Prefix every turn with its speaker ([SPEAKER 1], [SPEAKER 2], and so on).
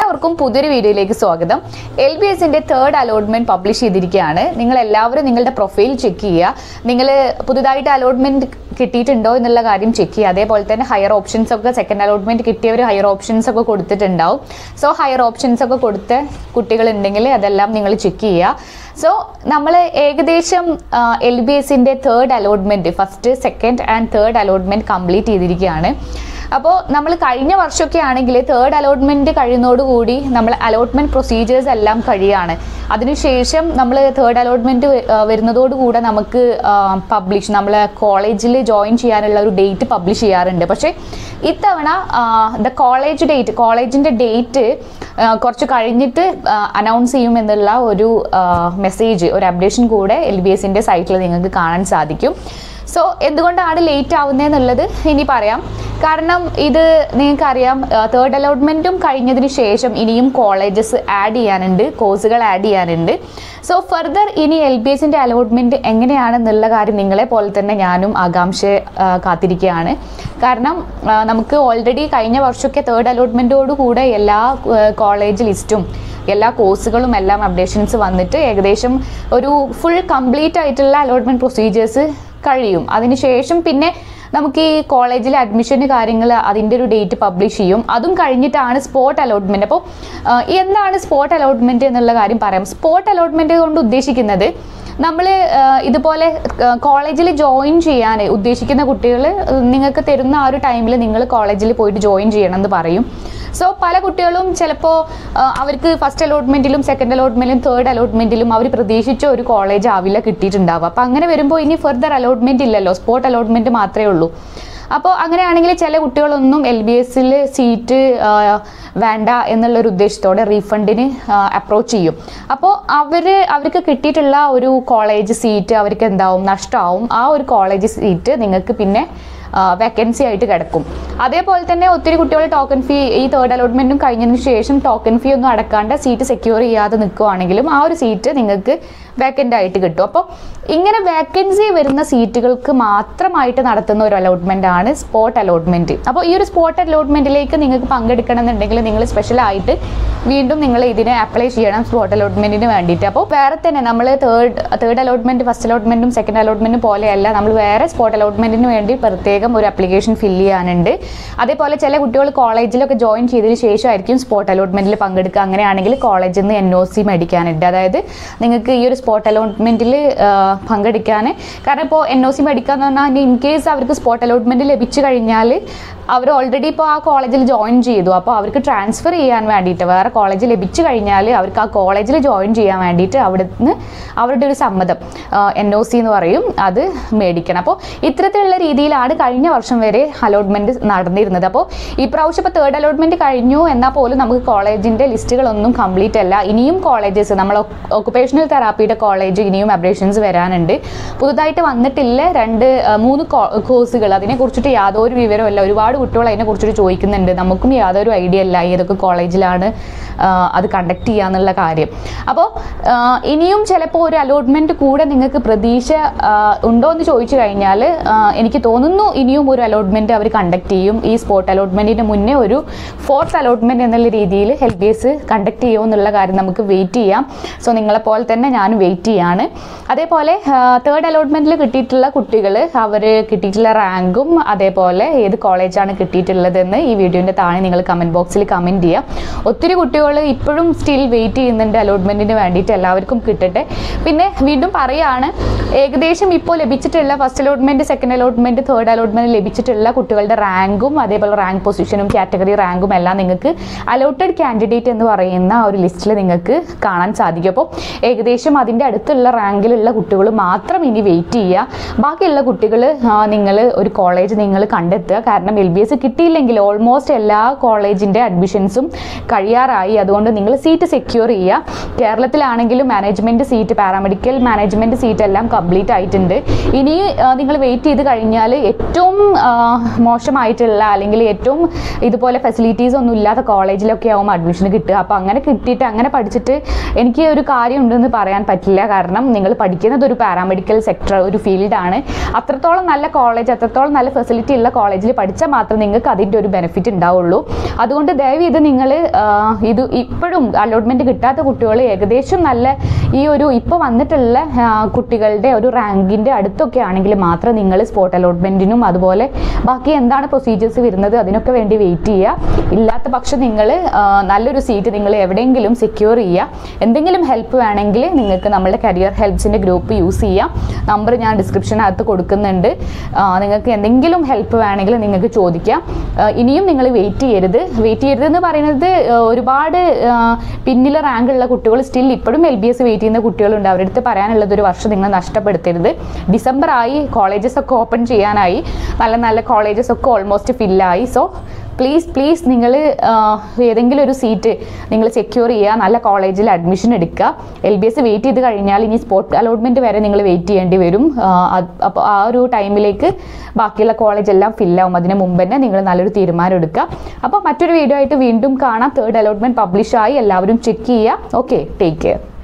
[SPEAKER 1] എല്ലാവർക്കും പുതിയൊരു വീഡിയോയിലേക്ക് സ്വാഗതം എൽ ബി എസിന്റെ തേർഡ് അലോട്ട്മെന്റ് പബ്ലിഷ് ചെയ്തിരിക്കുകയാണ് നിങ്ങൾ എല്ലാവരും നിങ്ങളുടെ പ്രൊഫൈൽ ചെക്ക് ചെയ്യുക നിങ്ങൾ പുതുതായിട്ട് അലോട്ട്മെന്റ് കിട്ടിയിട്ടുണ്ടോ എന്നുള്ള കാര്യം ചെക്ക് ചെയ്യുക അതേപോലെ തന്നെ ഹയർ ഓപ്ഷൻസ് ഒക്കെ സെക്കൻഡ് അലോട്ട്മെന്റ് കിട്ടിയവർ ഹയർ ഓപ്ഷൻസ് ഒക്കെ കൊടുത്തിട്ടുണ്ടാവും സോ ഹയർ ഓപ്ഷൻസ് ഒക്കെ കൊടുത്ത കുട്ടികളുണ്ടെങ്കിൽ അതെല്ലാം നിങ്ങൾ ചെക്ക് ചെയ്യുക സോ നമ്മൾ ഏകദേശം എൽ ബി എസിന്റെ third allotment first second and third allotment complete ചെയ്തിരിക്കുകയാണ് അപ്പോൾ നമ്മൾ കഴിഞ്ഞ വർഷമൊക്കെ ആണെങ്കിൽ തേർഡ് അലോട്ട്മെന്റ് കഴിയുന്നതോടുകൂടി നമ്മൾ അലോട്ട്മെന്റ് പ്രൊസീജിയേഴ്സ് എല്ലാം കഴിയാണ് അതിനുശേഷം നമ്മൾ തേർഡ് അലോട്ട്മെന്റ് വരുന്നതോടുകൂടെ നമുക്ക് പബ്ലിഷ് നമ്മൾ കോളേജിൽ ജോയിൻ ചെയ്യാനുള്ള ഒരു ഡേറ്റ് പബ്ലിഷ് ചെയ്യാറുണ്ട് പക്ഷേ ഇത്തവണ ദ കോളേജ് ഡേറ്റ് കോളേജിൻ്റെ ഡേറ്റ് കുറച്ച് കഴിഞ്ഞിട്ട് അനൗൺസ് ചെയ്യും എന്നുള്ള ഒരു മെസ്സേജ് ഒരു അപ്ഡേഷൻ കൂടെ എൽ ബി എസിൻ്റെ സൈറ്റിൽ നിങ്ങൾക്ക് കാണാൻ സാധിക്കും സോ എന്തുകൊണ്ടാണ് ലേറ്റ് ആവുന്നതെന്നുള്ളത് ഇനി പറയാം കാരണം ഇത് നിങ്ങൾക്കറിയാം തേർഡ് അലോട്ട്മെൻറ്റും കഴിഞ്ഞതിന് ശേഷം ഇനിയും കോളേജസ് ആഡ് ചെയ്യാനുണ്ട് കോഴ്സുകൾ ആഡ് ചെയ്യാനുണ്ട് സോ ഫർദർ ഇനി എൽ ബി എസിൻ്റെ അലോട്ട്മെൻറ്റ് എങ്ങനെയാണെന്നുള്ള കാര്യം നിങ്ങളെ പോലെ തന്നെ ഞാനും ആകാംക്ഷ കാത്തിരിക്കുകയാണ് കാരണം നമുക്ക് ഓൾറെഡി കഴിഞ്ഞ വർഷമൊക്കെ തേർഡ് അലോട്ട്മെൻറ്റോട് കൂടെ എല്ലാ കോളേജ് ലിസ്റ്റും എല്ലാ കോഴ്സുകളും എല്ലാം അപ്ഡേഷൻസ് വന്നിട്ട് ഏകദേശം ഒരു ഫുൾ കംപ്ലീറ്റ് ആയിട്ടുള്ള അലോട്ട്മെൻറ്റ് പ്രൊസീജിയേഴ്സ് കഴിയും അതിനുശേഷം പിന്നെ നമുക്ക് ഈ കോളേജിലെ അഡ്മിഷന് കാര്യങ്ങൾ അതിൻ്റെ ഒരു ഡേറ്റ് പബ്ലിഷ് ചെയ്യും അതും കഴിഞ്ഞിട്ടാണ് സ്പോട്ട് അലോട്ട്മെൻറ്റ് അപ്പോൾ എന്താണ് സ്പോട്ട് അലോട്ട്മെൻറ്റ് എന്നുള്ള കാര്യം പറയാം സ്പോട്ട് അലോട്ട്മെൻറ്റ് കൊണ്ട് ഉദ്ദേശിക്കുന്നത് നമ്മൾ ഇതുപോലെ കോളേജിൽ ജോയിൻ ചെയ്യാൻ ഉദ്ദേശിക്കുന്ന കുട്ടികൾ നിങ്ങൾക്ക് തരുന്ന ആ ഒരു ടൈമിൽ നിങ്ങൾ കോളേജിൽ പോയിട്ട് ജോയിൻ ചെയ്യണം എന്ന് പറയും സോ പല കുട്ടികളും ചിലപ്പോൾ അവർക്ക് ഫസ്റ്റ് അലോട്ട്മെൻറ്റിലും സെക്കൻഡ് അലോട്ട്മെൻറ്റിലും തേർഡ് അലോട്ട്മെൻറ്റിലും അവർ പ്രതീക്ഷിച്ച ഒരു കോളേജ് ആവില്ല കിട്ടിയിട്ടുണ്ടാവുക അപ്പോൾ അങ്ങനെ വരുമ്പോൾ ഇനി ഫർദർ അലോട്ട്മെൻറ്റ് ഇല്ലല്ലോ സ്പോട്ട് അലോട്ട്മെൻറ്റ് മാത്രമേ ഉള്ളൂ അപ്പോൾ അങ്ങനെയാണെങ്കിൽ ചില കുട്ടികളൊന്നും എൽ ബി എസിൽ സീറ്റ് വേണ്ട എന്നുള്ളൊരു ഉദ്ദേശത്തോടെ റീഫണ്ടിന് അപ്രോച്ച് ചെയ്യും അപ്പോൾ അവർ അവർക്ക് കിട്ടിയിട്ടുള്ള ഒരു കോളേജ് സീറ്റ് അവർക്ക് എന്താവും നഷ്ടമാവും ആ ഒരു കോളേജ് സീറ്റ് നിങ്ങൾക്ക് പിന്നെ വേക്കൻസി ആയിട്ട് കിടക്കും അതേപോലെ തന്നെ ഒത്തിരി കുട്ടികൾ ടോക്കൺ ഫീ ഈ തേർഡ് അലോട്ട്മെൻറ്റും കഴിഞ്ഞതിന് ശേഷം ടോക്കൺ ഫീ ഒന്നും അടക്കാണ്ട് സീറ്റ് സെക്യൂർ ചെയ്യാതെ നിൽക്കുവാണെങ്കിലും ആ ഒരു സീറ്റ് നിങ്ങൾക്ക് വേക്കൻ്റ് ആയിട്ട് കിട്ടും അപ്പോൾ ഇങ്ങനെ വേക്കൻസി വരുന്ന സീറ്റുകൾക്ക് മാത്രമായിട്ട് നടത്തുന്ന ഒരു അലോട്ട്മെൻ്റ് ആണ് സ്പോട്ട് അലോട്ട്മെൻറ്റ് അപ്പോൾ ഈ ഒരു സ്പോട്ട് അലോട്ട്മെൻറ്റിലേക്ക് നിങ്ങൾക്ക് പങ്കെടുക്കണം എന്നുണ്ടെങ്കിൽ നിങ്ങൾ സ്പെഷ്യലായിട്ട് വീണ്ടും നിങ്ങൾ ഇതിനെ അപ്ലൈ ചെയ്യണം സ്പോട്ട് അലോട്ട്മെൻറ്റിന് വേണ്ടിയിട്ട് അപ്പോൾ വേറെ തന്നെ നമ്മൾ തേർഡ് തേർഡ് അലോട്ട്മെൻറ്റ് ഫസ്റ്റ് അലോട്ട്മെൻറ്റും സെക്കൻഡ് അലോട്ട്മെൻറ്റും പോലെയല്ല നമ്മൾ വേറെ സ്പോട്ട് അലോട്ട്മെൻറ്റിന് വേണ്ടി പ്രത്യേകം ഒരു അപ്ലിക്കേഷൻ ഫില്ല് ചെയ്യാനുണ്ട് അതേപോലെ ചില കുട്ടികൾ കോളേജിലൊക്കെ ജോയിൻ ചെയ്തതിന് ശേഷമായിരിക്കും സ്പോട്ട് അലോട്ട്മെൻറ്റിൽ പങ്കെടുക്കുക അങ്ങനെയാണെങ്കിൽ കോളേജിൽ നിന്ന് എൻ ഒ സി മേടിക്കാനുണ്ട് അതായത് നിങ്ങൾക്ക് ഈ ഒരു സ്പോട്ട് അലോട്ട്മെൻറ്റിൽ പങ്കെടുക്കാൻ കാരണം ഇപ്പോൾ എൻ ഒ സി മേടിക്കാന്ന് പറഞ്ഞാൽ ഇൻ കേസ് അവർക്ക് സ്പോട്ട് അലോട്ട്മെൻറ്റ് ലഭിച്ചു കഴിഞ്ഞാൽ അവർ ഓൾറെഡി ഇപ്പോൾ ആ കോളേജിൽ ജോയിൻ ചെയ്തു അപ്പോൾ അവർക്ക് ട്രാൻസ്ഫർ ചെയ്യാൻ വേണ്ടിയിട്ട് വേറെ കോളേജ് ലഭിച്ചു കഴിഞ്ഞാൽ അവർക്ക് ആ കോളേജിൽ ജോയിൻ ചെയ്യാൻ വേണ്ടിയിട്ട് അവിടെ നിന്ന് അവരുടെ ഒരു സമ്മതം എൻ ഒ സി എന്ന് പറയും അത് മേടിക്കണം അപ്പോൾ ഇത്തരത്തിലുള്ള രീതിയിലാണ് കഴിഞ്ഞ വർഷം വരെ അലോട്ട്മെൻറ്റ് നടന്നിരുന്നത് അപ്പോൾ ഈ പ്രാവശ്യം ഇപ്പോൾ തേർഡ് അലോട്ട്മെൻറ്റ് കഴിഞ്ഞു എന്നാൽ പോലും നമുക്ക് കോളേജിൻ്റെ ലിസ്റ്റുകളൊന്നും കംപ്ലീറ്റ് അല്ല ഇനിയും കോളേജസ് നമ്മൾ ഒക്കുപേഷണൽ തെറാപ്പിയുടെ കോളേജ് ഇനിയും അപ്ഡേഷൻസ് വരാനുണ്ട് പുതുതായിട്ട് വന്നിട്ടില്ല രണ്ട് മൂന്ന് കോഴ്സുകൾ അതിനെക്കുറിച്ചിട്ട് യാതൊരു വിവരമല്ല ഒരുപാട് കുട്ടികൾ അതിനെക്കുറിച്ചിട്ട് ചോദിക്കുന്നുണ്ട് നമുക്കും യാതൊരു ഐഡിയ അല്ല ഏതൊക്കെ കോളേജിലാണ് അത് കണ്ടക്ട് ചെയ്യാന്നുള്ള കാര്യം അപ്പോൾ ഇനിയും ചിലപ്പോൾ ഒരു അലോട്ട്മെൻറ്റ് കൂടെ നിങ്ങൾക്ക് പ്രതീക്ഷ ഉണ്ടോ എന്ന് ചോദിച്ചു കഴിഞ്ഞാൽ എനിക്ക് തോന്നുന്നു ഇനിയും ഒരു അലോട്ട്മെൻറ്റ് അവർ കണ്ടക്ട് ചെയ്യും ഈ സ്പോട്ട് അലോട്ട്മെൻറ്റിന് മുന്നേ ഒരു ഫോർത്ത് അലോട്ട്മെൻറ്റ് എന്നുള്ള രീതിയിൽ ഹെൽപ്പ് ബേസ് കണ്ടക്ട് ചെയ്യുമോ എന്നുള്ള കാര്യം നമുക്ക് വെയിറ്റ് ചെയ്യാം സോ നിങ്ങളെപ്പോലെ തന്നെ ഞാൻ വെയിറ്റ് ചെയ്യാണ് അതേപോലെ തേർഡ് അലോട്ട്മെൻറ്റിൽ കിട്ടിയിട്ടുള്ള കുട്ടികൾ അവർ കിട്ടിയിട്ടുള്ള റാങ്കും അതേപോലെ ഏത് കോളേജാണ് കിട്ടിയിട്ടുള്ളതെന്ന് ഈ വീഡിയോൻ്റെ താഴെ നിങ്ങൾ കമൻറ്റ് ബോക്സിൽ കമൻറ്റ് ചെയ്യാം ഒത്തിരി കുട്ടികൾ ഇപ്പോഴും സ്റ്റിൽ വെയിറ്റ് ചെയ്യുന്നുണ്ട് അലോട്ട്മെൻറ്റിന് വേണ്ടിയിട്ട് എല്ലാവർക്കും കിട്ടട്ടെ പിന്നെ വീണ്ടും പറയുകയാണ് ഏകദേശം ഇപ്പോൾ ലഭിച്ചിട്ടുള്ള first allotment second allotment third allotment ലഭിച്ചിട്ടുള്ള കുട്ടികളുടെ റാങ്കും അതേപോലെ റാങ്ക് പൊസിഷനും കാറ്റഗറി റാങ്കും എല്ലാം നിങ്ങൾക്ക് അലോട്ടഡ് കാൻഡിഡേറ്റ് എന്ന് പറയുന്ന ഒരു ലിസ്റ്റിൽ നിങ്ങൾക്ക് കാണാൻ സാധിക്കും അപ്പോൾ ഏകദേശം അതിൻ്റെ അടുത്തുള്ള റാങ്കിലുള്ള കുട്ടികൾ മാത്രം ഇനി വെയിറ്റ് ചെയ്യുക ബാക്കിയുള്ള കുട്ടികൾ നിങ്ങൾ ഒരു കോളേജ് നിങ്ങൾ കണ്ടെത്തുക കാരണം എൽ ബി എസ് കിട്ടിയില്ലെങ്കിൽ ഓൾമോസ്റ്റ് എല്ലാ കോളേജിൻ്റെ അഡ്മിഷൻസും കഴിയാറായി അതുകൊണ്ട് നിങ്ങൾ സീറ്റ് സെക്യൂർ ചെയ്യുക കേരളത്തിലാണെങ്കിലും management seat paramedical management seat എല്ലാം കംപ്ലീറ്റ് ആയിട്ടുണ്ട് ഇനി നിങ്ങൾ വെയിറ്റ് ചെയ്ത് കഴിഞ്ഞാൽ ഏറ്റവും മോശമായിട്ടുള്ള അല്ലെങ്കിൽ ഏറ്റവും ഇതുപോലെ ഫെസിലിറ്റീസ് ഒന്നും ഇല്ലാത്ത കോളേജിലൊക്കെ ആവും അഡ്മിഷൻ കിട്ടുക അപ്പോൾ അങ്ങനെ കിട്ടിയിട്ട് അങ്ങനെ പഠിച്ചിട്ട് എനിക്ക് ഒരു കാര്യം ഉണ്ടെന്ന് പറയാൻ പറ്റില്ല കാരണം നിങ്ങൾ പഠിക്കുന്നത് ഒരു പാരാമെഡിക്കൽ സെക്ടർ ഒരു ഫീൽഡാണ് അത്രത്തോളം നല്ല കോളേജ് അത്രത്തോളം നല്ല ഫെസിലിറ്റി ഉള്ള കോളേജിൽ പഠിച്ചാൽ മാത്രം നിങ്ങൾക്ക് അതിൻ്റെ ഒരു ബെനിഫിറ്റ് ഉണ്ടാവുള്ളൂ അതുകൊണ്ട് ദയവ് ഇത് നിങ്ങൾ ഇത് ഇപ്പോഴും അലോട്ട്മെന്റ് കിട്ടാത്ത കുട്ടികൾ ഏകദേശം നല്ല ഈ ഒരു ഇപ്പോൾ വന്നിട്ടുള്ള ആ, കുട്ടികളുടെ ഒരു റാങ്കിന്റെ അടുത്തൊക്കെ ആണെങ്കിൽ മാത്രം നിങ്ങൾ സ്പോട്ട് അലോട്ട്മെന്റിനും അതുപോലെ ബാക്കി എന്താണ് പ്രൊസീജിയേഴ്സ് വരുന്നത് അതിനൊക്കെ വേണ്ടി വെയിറ്റ് ചെയ്യുക ഇല്ലാത്ത പക്ഷം നിങ്ങൾ നല്ലൊരു സീറ്റ് നിങ്ങൾ എവിടെയെങ്കിലും സെക്യൂർ ചെയ്യുക എന്തെങ്കിലും ഹെൽപ്പ് വേണമെങ്കിൽ നിങ്ങൾക്ക് നമ്മുടെ കരിയർ ഹെൽപ്സിൻ്റെ ഗ്രൂപ്പ് യൂസ് ചെയ്യാം നമ്പർ ഞാൻ ഡിസ്ക്രിപ്ഷനകത്ത് കൊടുക്കുന്നുണ്ട് ആ, നിങ്ങൾക്ക് എന്തെങ്കിലും ഹെൽപ്പ് വേണമെങ്കിൽ നിങ്ങൾക്ക് ചോദിക്കാം ആ, ഇനിയും നിങ്ങൾ വെയിറ്റ് ചെയ്യരുത് വെയിറ്റ് ചെയ്യരുത് എന്ന് പറയുന്നത് ആ, ഒരുപാട് പിന്നിൽ റാങ്ക് ഉള്ള കുട്ടികൾ സ്റ്റിൽ ഇപ്പോഴും എൽ ബി എസ് വെയിറ്റ് ചെയ്യുന്ന കുട്ടികളുണ്ട് അവരുടെ അടുത്ത് പറയാനുള്ളത് ഒരു വർഷം നിങ്ങൾ നഷ്ടപ്പെടുത്തരുത് ഡിസംബർ ആയി കോളേജസ് ഒക്കെ ഓപ്പൺ ചെയ്യാനായി നല്ല നല്ല കോളേജസ് ഒക്കെ ഓൾമോസ്റ്റ് ഫില്ലായി സോ പ്ലീസ് പ്ലീസ് നിങ്ങൾ ഏതെങ്കിലും ഒരു സീറ്റ് നിങ്ങൾ സെക്യൂർ ചെയ്യുക നല്ല കോളേജിൽ അഡ്മിഷൻ എടുക്കുക എൽ ബി എസ് വെയിറ്റ് ചെയ്ത് കഴിഞ്ഞാൽ ഇനി സ്പോട്ട് അലോട്ട്മെൻറ്റ് വരെ നിങ്ങൾ വെയിറ്റ് ചെയ്യേണ്ടി വരും അപ്പോൾ ആ ഒരു ടൈമിലേക്ക് ബാക്കിയുള്ള കോളേജ് എല്ലാം ഫില്ലാവും അതിന് മുമ്പ് തന്നെ നിങ്ങൾ നല്ലൊരു തീരുമാനം എടുക്കുക അപ്പോൾ മറ്റൊരു വീഡിയോ ആയിട്ട് വീണ്ടും കാണാം തേർഡ് അലോട്ട്മെൻറ്റ് പബ്ലിഷായി എല്ലാവരും ചെക്ക് ചെയ്യുക ഓക്കെ ടേക്ക് കെയർ